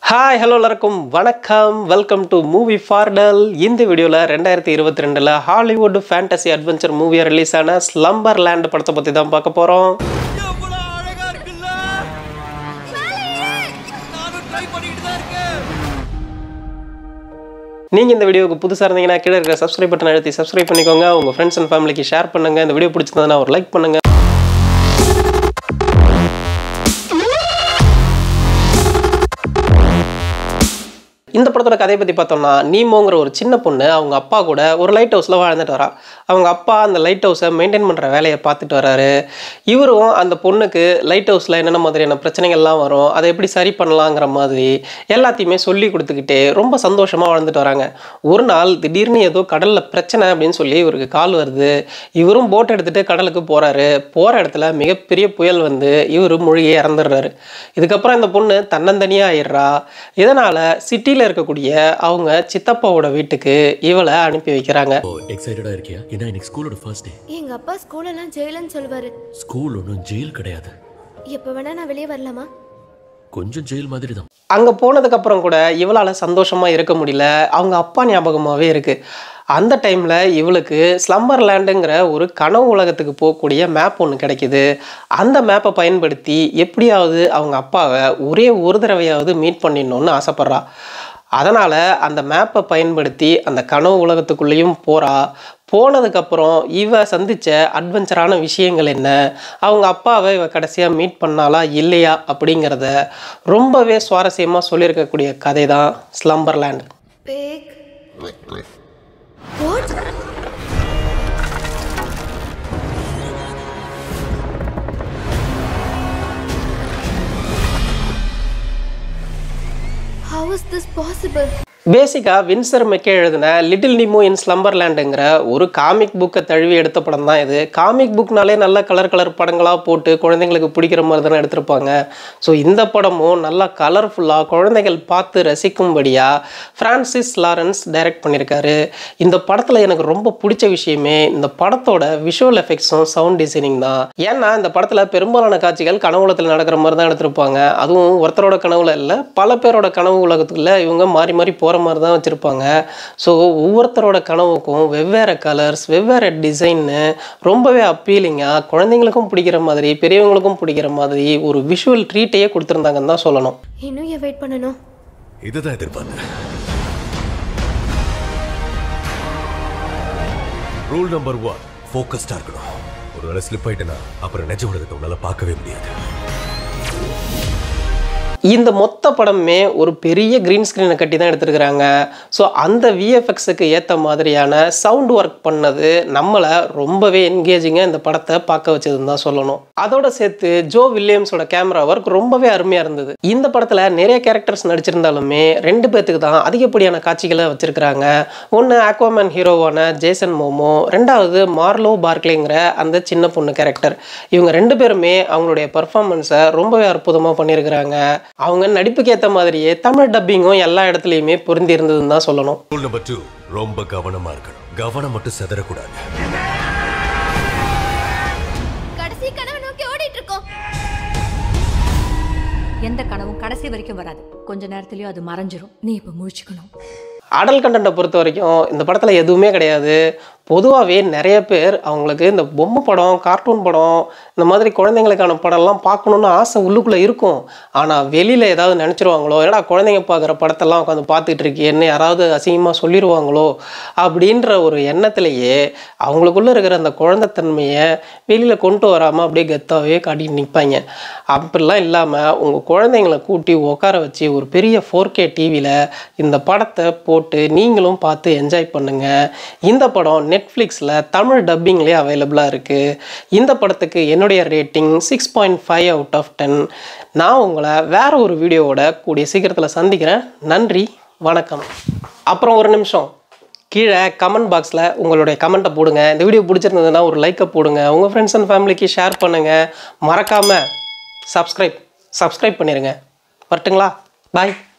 hi hello எல்லாருக்கும் வணக்கம் welcome to movie ஃபார்டல் இந்த வீடியோவில் ரெண்டாயிரத்தி இருபத்தி ரெண்டில் ஹாலிவுட் ஃபேண்டசி அட்வென்ச்சர் மூவியாக ரிலீஸ் ஆன ஸ்லம்பர் லேண்ட் படத்தை பற்றி தான் பார்க்க போகிறோம் எவ்வளவு அழகா இருக்குல்ல நானும் ட்ரை பண்ணிட்டு தான் இருக்கேன் நீங்கள் இந்த வீடியோவுக்கு புதுசாக இருந்தீங்கன்னா கீழே இருக்கிற சப்ஸ்கிரைப் பட்டன் அழுத்தி சப்ஸ்கிரைப் பண்ணிக்கோங்க உங்கள் ஃப்ரெண்ட்ஸ் அண்ட் ஃபேமிலிக்கு ஷேர் பண்ணுங்கள் இந்த வீடியோ பிடிச்சிருந்ததுன்னா ஒரு லைக் பண்ணுங்கள் இந்த படத்தோட கதையை பற்றி பார்த்தோம்னா நீமோங்கிற ஒரு சின்ன பொண்ணு அவங்க அப்பா கூட ஒரு லைட் ஹவுஸில் வாழ்ந்துட்டு வரா அவங்க அப்பா அந்த லைட் ஹவுஸை மெயின்டைன் பண்ணுற வேலையை பார்த்துட்டு வராரு இவரும் அந்த பொண்ணுக்கு லைட் ஹவுஸில் என்னென்ன மாதிரியான பிரச்சனைகள்லாம் வரும் அதை எப்படி சரி பண்ணலாங்கிற மாதிரி எல்லாத்தையுமே சொல்லி கொடுத்துக்கிட்டே ரொம்ப சந்தோஷமாக வாழ்ந்துட்டு வராங்க ஒரு நாள் திடீர்னு ஏதோ கடலில் பிரச்சனை அப்படின்னு சொல்லி இவருக்கு கால் வருது இவரும் போட் எடுத்துகிட்டு கடலுக்கு போகிறாரு போகிற இடத்துல மிகப்பெரிய புயல் வந்து இவர் மூழ்கி இறந்துடுறாரு இதுக்கப்புறம் இந்த பொண்ணு தன்னந்தனியாக ஆயிடுறா இதனால் சிட்டியில் இருக்கக்கூடிய அவங்க சித்தப்பாவோட வீட்டுக்கு இவளை அனுப்பி வைக்கிறாங்க ஓ எக்ஸைட்டடா இருக்கியா ஏன்னா இன்னைக்கு ஸ்கூலோட ஃபர்ஸ்ட் டே எங்க அப்பா ஸ்கூலெல்லாம் ஜெயிலுன்னு சொல்லுவாரு ஸ்கூல் ஒன்றும் ஜெயில் கிடையாது எப்ப வேணா நான் வெளியே வரலாமா கொஞ்சம் ஜெயில் மாதிரி தான் அங்கே போனதுக்கப்புறம் கூட இவளால் சந்தோஷமாக இருக்க முடியல அவங்க அப்பா ஞாபகமாகவே இருக்குது அந்த டைமில் இவளுக்கு ஸ்லம்பர் லேண்டுங்கிற ஒரு கனவு உலகத்துக்கு போகக்கூடிய மேப் ஒன்று கிடைக்குது அந்த மேப்பை பயன்படுத்தி எப்படியாவது அவங்க அப்பாவை ஒரே ஒரு தடவையாவது மீட் பண்ணிடணும்னு ஆசைப்பட்றா அதனால் அந்த மேப்பை பயன்படுத்தி அந்த கனவு உலகத்துக்குள்ளேயும் போகிறா போனதுக்கப்புறம் இவ சந்தித்த அட்வென்ச்சரான விஷயங்கள் என்ன அவங்க அப்பாவை இவ கடைசியாக மீட் பண்ணாலா இல்லையா அப்படிங்கிறத ரொம்பவே சுவாரஸ்யமாக சொல்லியிருக்கக்கூடிய கதை தான் Slumberland back what how is this possible பேசிக்காக வின்சர் மெக்கே எழுதின லிட்டில் நிமோ இன் ஸ்லம்பர்லேண்டுங்கிற ஒரு காமிக் புக்கை தழுவி எடுத்த படம் தான் இது காமிக் புக்னாலே நல்ல கலர் கலர் படங்களாக போட்டு குழந்தைங்களுக்கு பிடிக்கிற மாதிரி தானே எடுத்திருப்பாங்க ஸோ இந்த படமும் நல்லா கலர்ஃபுல்லாக குழந்தைகள் பார்த்து ரசிக்கும்படியாக ஃப்ரான்சிஸ் லாரன்ஸ் டைரக்ட் பண்ணியிருக்காரு இந்த படத்தில் எனக்கு ரொம்ப பிடிச்ச விஷயமே இந்த படத்தோட விஷுவல் எஃபெக்ட்ஸும் சவுண்ட் டிசைனிங் தான் ஏன்னா இந்த படத்தில் பெரும்பாலான காட்சிகள் கனவுலத்தில் நடக்கிற மாதிரி தான் எடுத்திருப்பாங்க அதுவும் ஒருத்தரோட கனவுல இல்லை பல பேரோட கனவு உலகத்துக்குள்ள இவங்க மாறி மாறி போகிற மாதிரி தான் வச்சுருப்பாங்க ஸோ ஒவ்வொருத்தரோட கனவுக்கும் வெவ்வேறு கலர்ஸ் வெவ்வேறு டிசைன்னு ரொம்பவே அப்பீலிங்காக குழந்தைங்களுக்கும் பிடிக்கிற மாதிரி பெரியவங்களுக்கும் பிடிக்கிற மாதிரி ஒரு விஷுவல் ட்ரீட்டையே கொடுத்துருந்தாங்கன்னு தான் சொல்லணும் இன்னும் ஏன் வெயிட் பண்ணணும் இதுதான் எதிர்பார்த்தேன் ரூல் நம்பர் ஒன் ஃபோக்கஸ்டா இருக்கணும் ஒருவேளை ஸ்லிப் ஆயிட்டேன்னா அப்புறம் நிஜ உலகத்தை உன்னால பார்க்கவே முடியாது இந்த மொத்த படமே ஒரு பெரிய க்ரீன் ஸ்க்ரீனை கட்டி தான் எடுத்திருக்கிறாங்க ஸோ அந்த விஎஃப்எக்ஸுக்கு ஏற்ற மாதிரியான சவுண்ட் ஒர்க் பண்ணது நம்மளை ரொம்பவே என்கேஜிங்காக இந்த படத்தை பார்க்க வச்சதுன்னு தான் சொல்லணும் அதோட சேர்த்து ஜோ வில்லியம்ஸோட கேமரா ஒர்க் ரொம்பவே அருமையாக இருந்தது இந்த படத்தில் நிறைய கேரக்டர்ஸ் நடிச்சிருந்தாலுமே ரெண்டு பேர்த்துக்கு தான் அதிகப்படியான காட்சிகளை வச்சிருக்கிறாங்க ஒன்று ஆக்வாமேன் ஹீரோவான ஜேசன் மோமோ ரெண்டாவது மார்லோ பார்க்லேங்கிற அந்த சின்ன பொண்ணு கேரக்டர் இவங்க ரெண்டு பேருமே அவங்களுடைய பர்ஃபார்மன்ஸை ரொம்பவே அற்புதமாக பண்ணியிருக்கிறாங்க அவங்க நடிப்புக்கு ஏற்ற மாதிரியே தமிழ் டப்பிங்கும் எல்லா இடத்துலையுமே பொருந்தி இருந்ததுன்னு தான் சொல்லணும் ரூல் நம்பர் டூ ரொம்ப கவனமா இருக்கணும் கவனம் மட்டும் செதறக்கூடாது கடைசி கனவை நோக்கி ஓடிட்டு இருக்கோம் எந்த கனவும் கடைசி வரைக்கும் வராது கொஞ்ச நேரத்துலயும் அது மறைஞ்சிரும் நீ இப்ப முழிச்சுக்கணும் அடல் கண்டென்ட்டை பொறுத்த வரைக்கும் இந்த படத்தில் எதுவுமே கிடையாது பொதுவாகவே நிறைய பேர் அவங்களுக்கு இந்த பொம்மை படம் கார்ட்டூன் படம் இந்த மாதிரி குழந்தைங்களுக்கான படம்லாம் பார்க்கணுன்னு ஆசை உள்ளுக்குள்ளே இருக்கும் ஆனால் வெளியில் ஏதாவது நினச்சிருவாங்களோ ஏன்னா குழந்தைங்க பார்க்குற படத்தெல்லாம் உட்காந்து பார்த்துட்டு இருக்கேன்னு யாராவது அசிங்கமாக சொல்லிடுவாங்களோ அப்படின்ற ஒரு எண்ணத்திலேயே அவங்களுக்குள்ளே இருக்கிற அந்த குழந்தைத்தன்மையை வெளியில் கொண்டு வராமல் அப்படியே கெத்தாவே காட்டிட்டு நிற்பாங்க அப்படிலாம் இல்லாமல் உங்கள் குழந்தைங்களை கூட்டி உட்கார வச்சு ஒரு பெரிய ஃபோர் கே டிவியில் இந்த படத்தை போட்டு நீங்களும் பார்த்து என்ஜாய் பண்ணுங்கள் இந்த படம் நெட்ஃப்ளிக்ஸில் தமிழ் டப்பிங்லேயே அவைலபிளாக இருக்குது இந்த படத்துக்கு என்னுடைய rating six point five out of ten நான் உங்களை வேற ஒரு வீடியோவோட கூடிய சீக்கிரத்தில் சந்திக்கிறேன் நன்றி வணக்கம் அப்புறம் ஒரு நிமிஷம் கீழே கமெண்ட் பாக்ஸில் உங்களுடைய கமெண்ட்டை போடுங்க இந்த வீடியோ பிடிச்சிருந்ததுன்னா ஒரு லைக்கை போடுங்க உங்கள் ஃப்ரெண்ட்ஸ் அண்ட் ஃபேமிலிக்கு ஷேர் பண்ணுங்கள் மறக்காமல் சப்ஸ்கிரைப் சப்ஸ்கிரைப் பண்ணிடுங்க வரட்டுங்களா பாய்